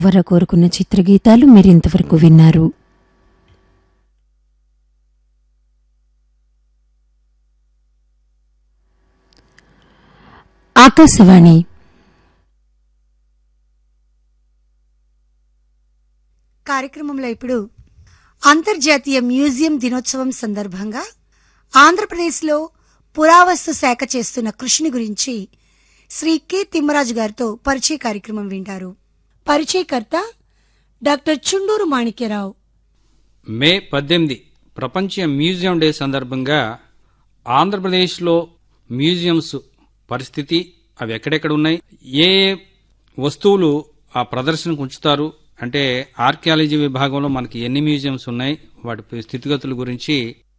వర కోరుకున్న చిత్రగీతాలు మీరింతవరకు విన్నారు ఆకాశవాణి కార్యక్రమంలో ఇప్పుడు అంతర్జాతీయ మ్యూజియం దినోత్సవం సందర్భంగా ఆంధ్రప్రదేశ్లో పురావస్తు శాఖ చేస్తున్న కృషిని గురించి శ్రీ కె తిమ్మరాజు గారితో పరిచయ కార్యక్రమం వింటారు పరిచయకర్త డాక్టర్ చుండూరు మాణిక్యరావు మే పద్దెనిమిది ప్రపంచ మ్యూజియం డే సందర్భంగా ఆంధ్రప్రదేశ్లో మ్యూజియంస్ పరిస్థితి అవి ఎక్కడెక్కడ ఉన్నాయి ఏ ఏ వస్తువులు ఆ ప్రదర్శనకు ఉంచుతారు అంటే ఆర్కియాలజీ విభాగంలో మనకి ఎన్ని మ్యూజియంస్ ఉన్నాయి వాటి స్థితిగతుల గురించి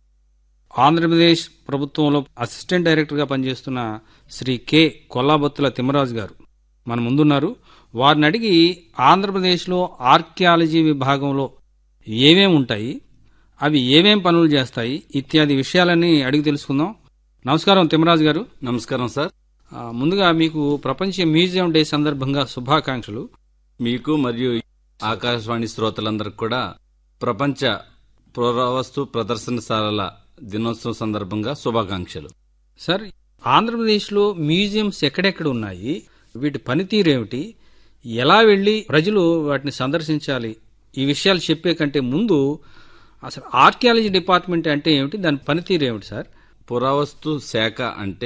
ఆంధ్రప్రదేశ్ ప్రభుత్వంలో అసిస్టెంట్ డైరెక్టర్గా పనిచేస్తున్న శ్రీ కె కొల్లాబొత్తుల తిమ్మరాజు గారు మన ముందున్నారు వారిని అడిగి ఆంధ్రప్రదేశ్లో ఆర్కియాలజీ విభాగంలో ఏమేమి ఉంటాయి అవి ఏమేం పనులు చేస్తాయి ఇత్యాది విషయాలన్నీ అడిగి తెలుసుకుందాం నమస్కారం తిమ్మరాజు గారు నమస్కారం సార్ ఆ, ముందుగా మీకు ప్రపంచ మ్యూజియం డే సందర్భంగా శుభాకాంక్షలు మీకు మరియు ఆకాశవాణి శ్రోతలందరికి కూడా ప్రపంచ పురావస్తు ప్రదర్శనశాలల దినోత్సవం సందర్భంగా శుభాకాంక్షలు సార్ ఆంధ్రప్రదేశ్లో మ్యూజియంస్ ఎక్కడెక్కడ ఉన్నాయి వీటి పనితీరు ఏమిటి ఎలా వెళ్ళి ప్రజలు వాటిని సందర్శించాలి ఈ విషయాలు చెప్పే కంటే ముందు అసలు ఆర్కియాలజీ డిపార్ట్మెంట్ అంటే ఏమిటి దాని పనితీరు ఏమిటి సార్ పురావస్తు శాఖ అంటే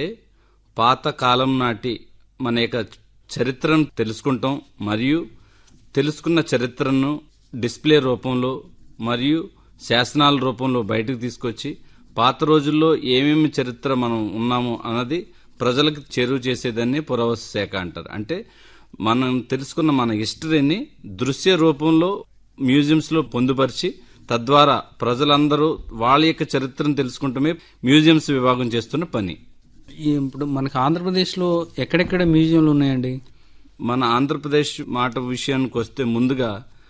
పాత కాలం నాటి మన యొక్క చరిత్రను తెలుసుకుంటాం మరియు తెలుసుకున్న చరిత్రను డిస్ప్లే రూపంలో మరియు శాసనాల రూపంలో బయటకు తీసుకొచ్చి పాత రోజుల్లో ఏమేమి చరిత్ర మనం ఉన్నాము అన్నది ప్రజలకు చేరువ చేసేదాన్ని పురావస్తు శాఖ అంటారు అంటే మనం తెలుసుకున్న మన హిస్టరీని దృశ్య రూపంలో మ్యూజియంస్ లో పొందుపరిచి తద్వారా ప్రజలందరూ వాళ్ళ యొక్క చరిత్రను తెలుసుకుంటమే మ్యూజియంస్ విభాగం చేస్తున్న పని ఈ ఇప్పుడు మనకి ఆంధ్రప్రదేశ్లో ఎక్కడెక్కడ మ్యూజియంలు ఉన్నాయండి మన ఆంధ్రప్రదేశ్ మాట విషయానికి వస్తే ముందుగా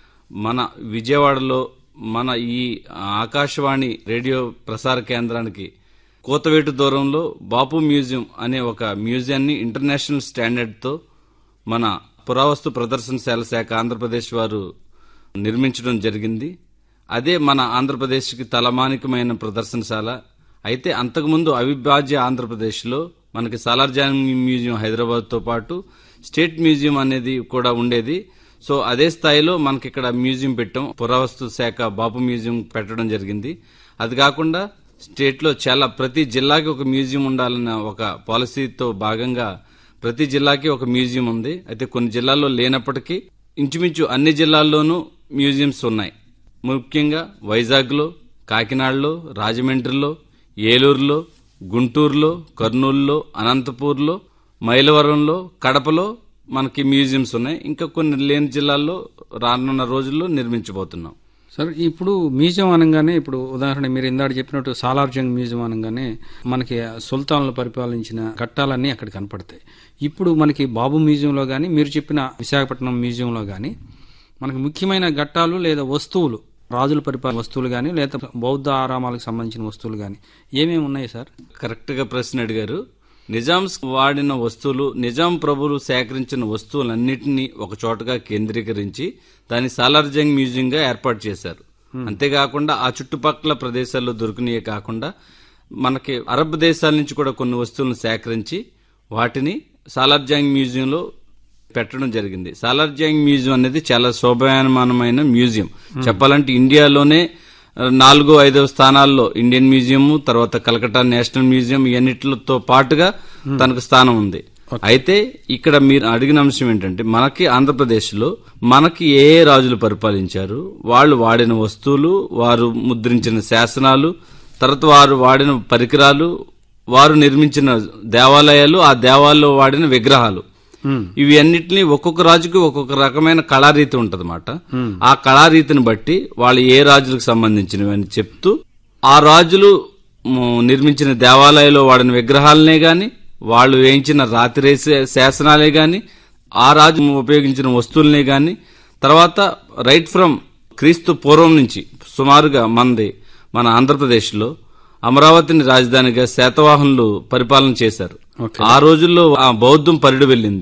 మన విజయవాడలో మన ఈ ఆకాశవాణి రేడియో ప్రసార కేంద్రానికి కోతవేటు దూరంలో బాపు మ్యూజియం అనే ఒక మ్యూజియాన్ని ఇంటర్నేషనల్ స్టాండర్డ్తో మన పురావస్తు ప్రదర్శనశాల శాఖ ఆంధ్రప్రదేశ్ వారు నిర్మించడం జరిగింది అదే మన ఆంధ్రప్రదేశ్కి తలమానికమైన ప్రదర్శనశాల అయితే అంతకుముందు అవిభాజ్య ఆంధ్రప్రదేశ్లో మనకి సాలార్జంగ్ మ్యూజియం హైదరాబాద్తో పాటు స్టేట్ మ్యూజియం అనేది కూడా ఉండేది సో అదే స్థాయిలో మనకి ఇక్కడ మ్యూజియం పెట్టాం పురావస్తు శాఖ బాపు మ్యూజియం పెట్టడం జరిగింది అది కాకుండా స్టేట్లో చాలా ప్రతి జిల్లాకి ఒక మ్యూజియం ఉండాలన్న ఒక పాలసీతో భాగంగా ప్రతి జిల్లాకి ఒక మ్యూజియం ఉంది అయితే కొన్ని జిల్లాల్లో లేనప్పటికీ ఇంచుమించు అన్ని జిల్లాల్లోనూ మ్యూజియంస్ ఉన్నాయి ముఖ్యంగా వైజాగ్లో కాకినాడలో రాజమండ్రిలో ఏలూరులో గుంటూరులో కర్నూలులో అనంతపూర్లో మైలవరంలో కడపలో మనకి మ్యూజియంస్ ఉన్నాయి ఇంకా కొన్ని లేని జిల్లాల్లో రానున్న రోజుల్లో నిర్మించబోతున్నాం సార్ ఇప్పుడు మ్యూజియం అనగానే ఇప్పుడు ఉదాహరణ మీరు ఇందాక చెప్పినట్టు సాలార్జంగ్ మ్యూజియం అనగానే మనకి సుల్తాన్లు పరిపాలించిన ఘట్టాలన్నీ అక్కడ కనపడతాయి ఇప్పుడు మనకి బాబు మ్యూజియంలో కానీ మీరు చెప్పిన విశాఖపట్నం మ్యూజియంలో కానీ మనకి ముఖ్యమైన ఘట్టాలు లేదా వస్తువులు రాజుల పరిపాలన వస్తువులు కానీ లేదా బౌద్ధ ఆరామాలకు సంబంధించిన వస్తువులు కానీ ఏమేమి ఉన్నాయి సార్ కరెక్ట్ గా ప్రశ్న అడిగారు నిజాంస్ వాడిన వస్తువులు నిజాం ప్రభులు సేకరించిన వస్తువులన్నింటినీ ఒక చోటగా కేంద్రీకరించి దాన్ని సాలార్జంగ్ మ్యూజియం గా ఏర్పాటు చేశారు అంతేకాకుండా ఆ చుట్టుపక్కల ప్రదేశాల్లో దొరికినయే కాకుండా మనకి అరబ్ దేశాల నుంచి కూడా కొన్ని వస్తువులను సేకరించి వాటిని సాలార్జంగ్ మ్యూజియంలో పెట్టడం జరిగింది సాలార్జంగ్ మ్యూజియం అనేది చాలా శోభాయమానమైన మ్యూజియం చెప్పాలంటే ఇండియాలోనే ఆ, నాలుగో ఐదవ స్థానాల్లో ఇండియన్ మ్యూజియం తర్వాత కలకట్టా నేషనల్ మ్యూజియం ఇవన్నిటితో పాటుగా తనకు స్థానం ఉంది అయితే ఇక్కడ మీరు అడిగిన అంశం ఏంటంటే మనకి ఆంధ్రప్రదేశ్ లో మనకి ఏ ఏ రాజులు పరిపాలించారు వాళ్ళు వాడిన వస్తువులు వారు ముద్రించిన శాసనాలు తర్వాత వారు వాడిన పరికరాలు వారు నిర్మించిన దేవాలయాలు ఆ దేవాలయంలో వాడిన విగ్రహాలు ఇవి అన్నిటిని ఒక్కొక్క రాజుకి ఒక్కొక్క రకమైన కళారీతి ఉంటదన్నమాట ఆ కళారీతిని బట్టి వాళ్ళు ఏ రాజులకు సంబంధించినవి అని చెప్తూ ఆ రాజులు మ్, నిర్మించిన దేవాలయంలో వాడిన విగ్రహాలనే గాని వాళ్ళు వేయించిన రాతి శాసనాలే గాని ఆ రాజు ఉపయోగించిన వస్తువులనే గాని తర్వాత రైట్ ఫ్రమ్ క్రీస్తు పూర్వం నుంచి సుమారుగా మంది మన ఆంధ్రప్రదేశ్లో అమరావతిని రాజధానిగా శాతవాహనులు పరిపాలన చేశారు ఆ రోజుల్లో ఆ బౌద్ధం పరిడి వెళ్ళింది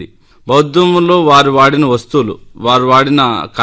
బౌద్ధంలో వారు వాడిన వస్తువులు వారు వాడిన